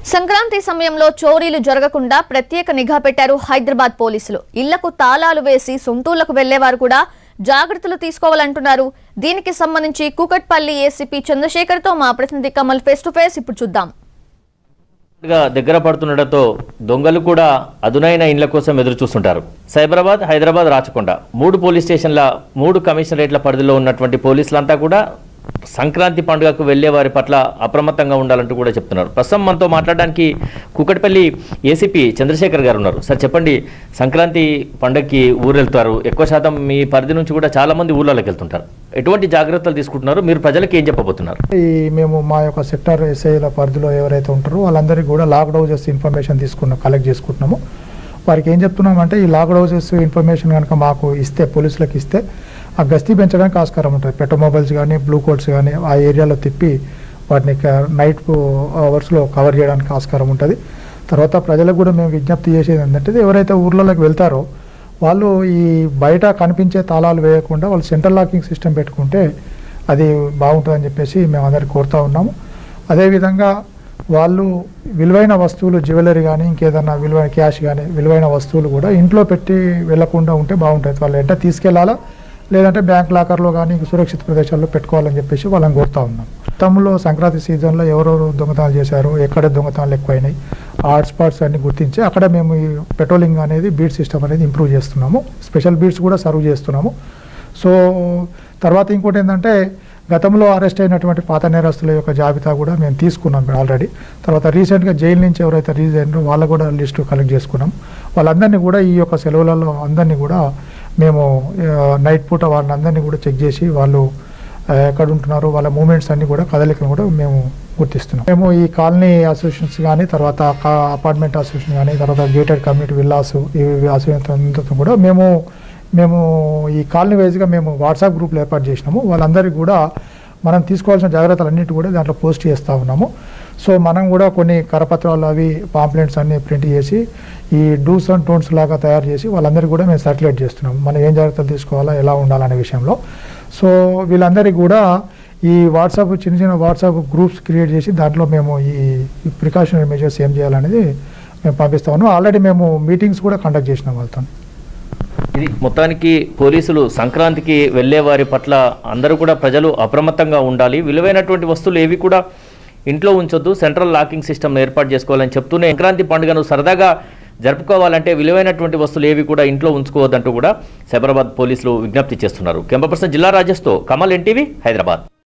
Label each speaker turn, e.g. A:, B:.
A: సంక్రాంతి సమయంలో చోరీలు జరగకుండా ప్రత్యేక నిఘా పెట్టారు హైదరాబాద్ పోలీసులు ఇళ్లకు తాళాలు వేసి సొంతూళ్లకు వెళ్లేవారు కూడా జాగ్రత్తలు తీసుకోవాలంటున్నారు దీనికి సంబంధించి కూకట్పల్లి ఏసీపీ చంద్రశేఖర్ తో మా ప్రతినిధి కమల్ ఫేస్ టు ఫేస్ ఇప్పుడు చూద్దాం
B: గా దగ్గర పడుతుండటంతో దొంగలు కూడా అదునైన ఇండ్ల కోసం ఎదురు చూస్తుంటారు సైబరాబాద్ హైదరాబాద్ రాచకొండ మూడు పోలీస్ స్టేషన్ల మూడు కమిషనరేట్ల పరిధిలో ఉన్నటువంటి పోలీసులంతా కూడా సంక్రాంతి పండుగకు వెళ్లే వారి పట్ల అప్రమత్తంగా ఉండాలంటూ కూడా చెప్తున్నారు ప్రస్తుతం మనతో మాట్లాడడానికి కుకట్పల్లి ఏసీపీ చంద్రశేఖర్ గారు ఉన్నారు సార్ చెప్పండి సంక్రాంతి పండుగకి ఊరు వెళ్తారు ఎక్కువ శాతం మీ పరిధి నుంచి కూడా చాలా మంది ఊర్లలోకి వెళ్తుంటారు ఎటువంటి జాగ్రత్తలు తీసుకుంటున్నారు మీరు ప్రజలకు ఏం చెప్పబోతున్నారు
C: ఈ మేము మా యొక్క సెక్టర్ ఎస్ఐల పరిధిలో ఎవరైతే ఉంటారో వాళ్ళందరికీ కూడా లాక్ డౌజెస్ ఇన్ఫర్మేషన్ తీసుకున్నాం కలెక్ట్ చేసుకుంటున్నాము వారికి ఏం చెప్తున్నామంటే ఈ లాక్ డౌజెస్ ఇన్ఫర్మేషన్ కనుక మాకు ఇస్తే పోలీసులకు ఇస్తే ఆ గస్తీ పెంచడానికి ఆస్కారం ఉంటుంది పెట్రో మొబైల్స్ కానీ బ్లూ కోడ్స్ కానీ ఆ ఏరియాలో తిప్పి వాటిని నైట్ అవర్స్లో కవర్ చేయడానికి ఆస్కారం ఉంటుంది తర్వాత ప్రజలకు కూడా మేము విజ్ఞప్తి చేసేది ఏంటంటే ఎవరైతే ఊర్లలోకి వెళ్తారో వాళ్ళు ఈ బయట కనిపించే తాళాలు వేయకుండా వాళ్ళు సెంట్రల్ లాకింగ్ సిస్టమ్ పెట్టుకుంటే అది బాగుంటుందని చెప్పేసి మేము అందరికి కోరుతా ఉన్నాము అదేవిధంగా వాళ్ళు విలువైన వస్తువులు జ్యువెలరీ కానీ ఇంకేదన్నా విలువైన క్యాష్ కానీ విలువైన వస్తువులు కూడా ఇంట్లో పెట్టి వెళ్లకుండా ఉంటే బాగుంటుంది వాళ్ళు ఎంట తీసుకెళ్లాలా లేదంటే బ్యాంక్ లాకర్లో కానీ సురక్షిత ప్రదేశాల్లో పెట్టుకోవాలని చెప్పేసి వాళ్ళని కోరుతా ఉన్నాం గతంలో సంక్రాంతి సీజన్లో ఎవరెవరు దొంగతనాలు చేశారు ఎక్కడ దొంగతనాలు ఎక్కువైనాయి ఆ హాట్ స్పాట్స్ అన్ని గుర్తించి అక్కడ మేము ఈ పెట్రోలింగ్ అనేది బీట్ సిస్టమ్ అనేది ఇంప్రూవ్ చేస్తున్నాము స్పెషల్ బీట్స్ కూడా సర్వ్ చేస్తున్నాము సో తర్వాత ఇంకోటి ఏంటంటే గతంలో అరెస్ట్ అయినటువంటి పాత నేరస్తుల యొక్క జాబితా కూడా మేము తీసుకున్నాం ఆల్రెడీ తర్వాత రీసెంట్గా జైలు నుంచి ఎవరైతే రిలీజ్ అయినారో వాళ్ళ కూడా లిస్టు కలెక్ట్ చేసుకున్నాం వాళ్ళందరినీ కూడా ఈ యొక్క సెలవులలో అందరినీ కూడా మేము నైట్ పూట వాళ్ళందరినీ కూడా చెక్ చేసి వాళ్ళు ఆ, ఎక్కడ ఉంటున్నారు వాళ్ళ మూమెంట్స్ అన్ని కూడా కదలికలు కూడా మేము గుర్తిస్తున్నాం మేము ఈ కాలనీ అసోసియేషన్స్ కానీ తర్వాత అపార్ట్మెంట్ అసోసియేషన్ కానీ తర్వాత గేటెడ్ కమ్యూనిటీ విల్లాస్ ఈ అసోసియేషన్ కూడా మేము మేము ఈ కాలనీ వైజ్గా మేము వాట్సాప్ గ్రూప్లు ఏర్పాటు చేసినాము వాళ్ళందరికీ కూడా మనం తీసుకోవాల్సిన జాగ్రత్తలు అన్నిటి కూడా దాంట్లో పోస్ట్ చేస్తూ ఉన్నాము సో మనం కూడా కొన్ని కరపత్రాలు అవి పాంప్లెంట్స్ అన్ని ప్రింట్ చేసి ఈ డూస్ అండ్ టోన్స్ లాగా తయారు చేసి వాళ్ళందరికీ కూడా మేము సర్క్యులేట్ చేస్తున్నాం మనం ఏం జాగ్రత్తలు తీసుకోవాలా ఎలా ఉండాలనే విషయంలో సో వీళ్ళందరికీ కూడా ఈ వాట్సాప్ చిన్న చిన్న వాట్సాప్ గ్రూప్స్ క్రియేట్ చేసి దాంట్లో మేము ఈ ప్రికాషనరీ మెజర్స్ ఏం చేయాలనేది మేము పంపిస్తా ఉన్నాం ఆల్రెడీ మేము మీటింగ్స్ కూడా కండక్ట్ చేసినాం వాళ్ళతో
B: ఇది మొత్తానికి పోలీసులు సంక్రాంతికి వెళ్లే వారి పట్ల అందరూ కూడా ప్రజలు అప్రమత్తంగా ఉండాలి విలువైనటువంటి వస్తువులు ఏవి కూడా ఇంట్లో ఉంచొద్దు సెంట్రల్ లాకింగ్ సిస్టమ్ ఏర్పాటు చేసుకోవాలని చెప్తూనే సంక్రాంతి పండుగను సరదాగా జరుపుకోవాలంటే విలువైనటువంటి వస్తువులు ఏవి కూడా ఇంట్లో ఉంచుకోవద్దంటూ కూడా సైబరాబాద్ పోలీసులు విజ్ఞప్తి చేస్తున్నారు కెంపపర్సన్ జిల్లా రాజేష్తో కమల్ ఎన్టీవీ హైదరాబాద్